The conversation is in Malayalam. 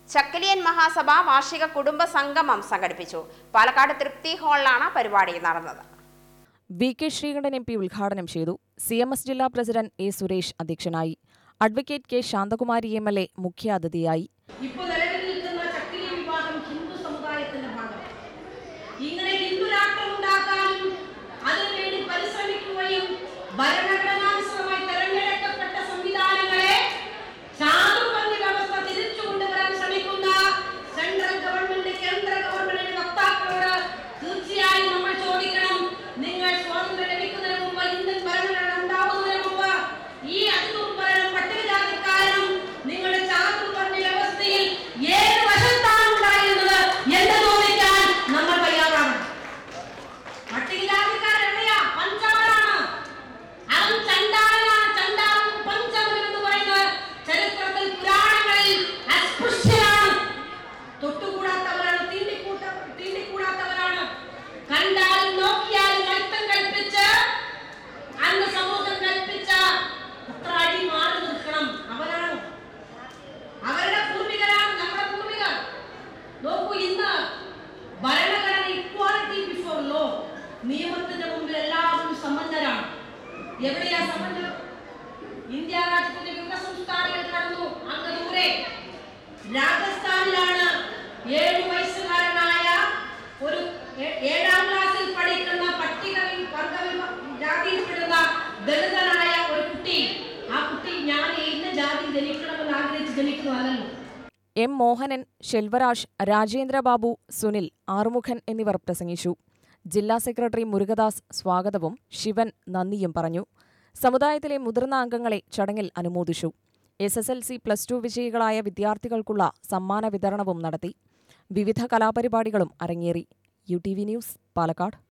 ചക്കലിയൻ മഹാസഭ വാർഷിക കുടുംബ സംഗമം സംഘടിപ്പിച്ചു പാലക്കാട് തൃപ്തി ഹാളിലാണ് പരിപാടി നടന്നത് V K Sreekandan M P ഉദ്ഘാടനം ചെയ്തു സി എം എസ് ജില്ലാ പ്രസിഡന്റ് എ സുരേഷ് അധ്യക്ഷനായി advocate K Shanthakumari M L A മുഖ്യാതിഥിയായി ഇപ്പോൾ നിലവിൽ നിൽക്കുന്ന ചക്രീയ വിഭാഗം ഹിന്ദു സമുദായത്തിന്റെ ഭാഗം ഇങ്ങനെ ഹിന്ദു രാഷ്ട്രം ഉണ്ടാക്കാനും അതിനുവേണ്ടി പരിശ്രമിക്കുകയും ഭരണഘടനാനുസൃതമായി തെരഞ്ഞെടുക്കപ്പെട്ട സംവിധാനങ്ങളെ ചാതുർവർണ്ണ വ്യവസ്ഥ തിരിച്ചു കൊണ്ടുവരാൻ ശ്രമിക്കുന്ന സെൻട്രൽ ഗവൺമെന്റ് കേന്ദ്ര ഗവൺമെന്റിന്റെ വക്താക്കളോട് തീർച്ചയായും നമ്മൾ ചോദിക്കണം നിങ്ങൾ സ്വാതന്ത്ര്യം ലഭിക്കുന്നതിന് മുമ്പ് ഇന്ത്യൻ ഭരണഘടന ഉണ്ടാവുന്നതിന് മുമ്പ് ഈ അതിദുർഭരണം പട്ടികജാതിക്കാരനും നിങ്ങളുടെ ചാതുർവർണ്ണ വ്യവസ്ഥയിൽ ഏത് വശത്താണ് ഉണ്ടായിരുന്നത് എന്ന് ചോദിക്കാൻ നമ്മൾ തയ്യാറാണ് പട്ടികജാതിക്കാരൻ എവിടെയാ പഞ്ചാബാണ് അവൻ ചണ്ടാളനാണ് ചണ്ടാളൻ പഞ്ചമൻ എന്ന് പറയുന്നത് ചരിത്രത്തിൽ പുരാണങ്ങളിൽ അസ്പൃശ്യനാണ് തൊട്ടുകൂടാത്തവരാണ് തീണ്ടിക്കൂട്ട തീണ്ടിക്കൂടാത്തവരാണ് കണ്ടാലും നോക്കിയാലും അർത്ഥം കൽപ്പിച്ച് അന്ന് സമൂഹം കൽപ്പിച്ച അത്ര അടി മാറി നിൽക്കണം അവരാണ് അവരുടെ പൂർവികരാണ് നമ്മുടെ പൂർവികർ നോക്കൂ ഇന്ന് ഭരണഘടന ഇക്വാലിറ്റി ബിഫോർ ലോ നിയമത്തിന്റെ മുമ്പിൽ എല്ലാവരും സമ്പന്നരാണ് എവിടെയാ സമ്പന്നം ഇന്ത്യ രാജ്യത്തിന്റെ വിവിധ സംസ്ഥാനങ്ങളിൽ കടന്നു അങ്ങ് ദൂരെ രാജസ്ഥാനിലാണ് ഏഴു വയസ്സുകാരനായ ഒരു ഏ- ഏഴാം ക്ലാസ്സിൽ പഠിക്കുന്ന പട്ടിക വി- വർഗ വിഭ- ജാതിയിൽപ്പെടുന്ന ദളിതനായ ഒരു കുട്ടി ആ കുട്ടി ഞാൻ ഇന്ന ജാതി ജനിക്കണമെന്ന് ആഗ്രഹിച്ച് ജനിക്കുന്നതല്ലോ എം മോഹനൻ ശെൽവരാജ് രാജേന്ദ്രബാബു സുനിൽ ആറുമുഖൻ എന്നിവർ പ്രസംഗിച്ചു ജില്ലാ സെക്രട്ടറി മുരുകദാസ് സ്വാഗതവും ശിവൻ നന്ദിയും പറഞ്ഞു സമുദായത്തിലെ മുതിർന്ന അംഗങ്ങളെ ചടങ്ങിൽ അനുമോദിച്ചു S S L C plus two വിജയികളായ വിദ്യാർത്ഥികൾക്കുള്ള സമ്മാന വിതരണവും നടത്തി വിവിധ കലാപരിപാടികളും അരങ്ങേറി U T V news Palakkad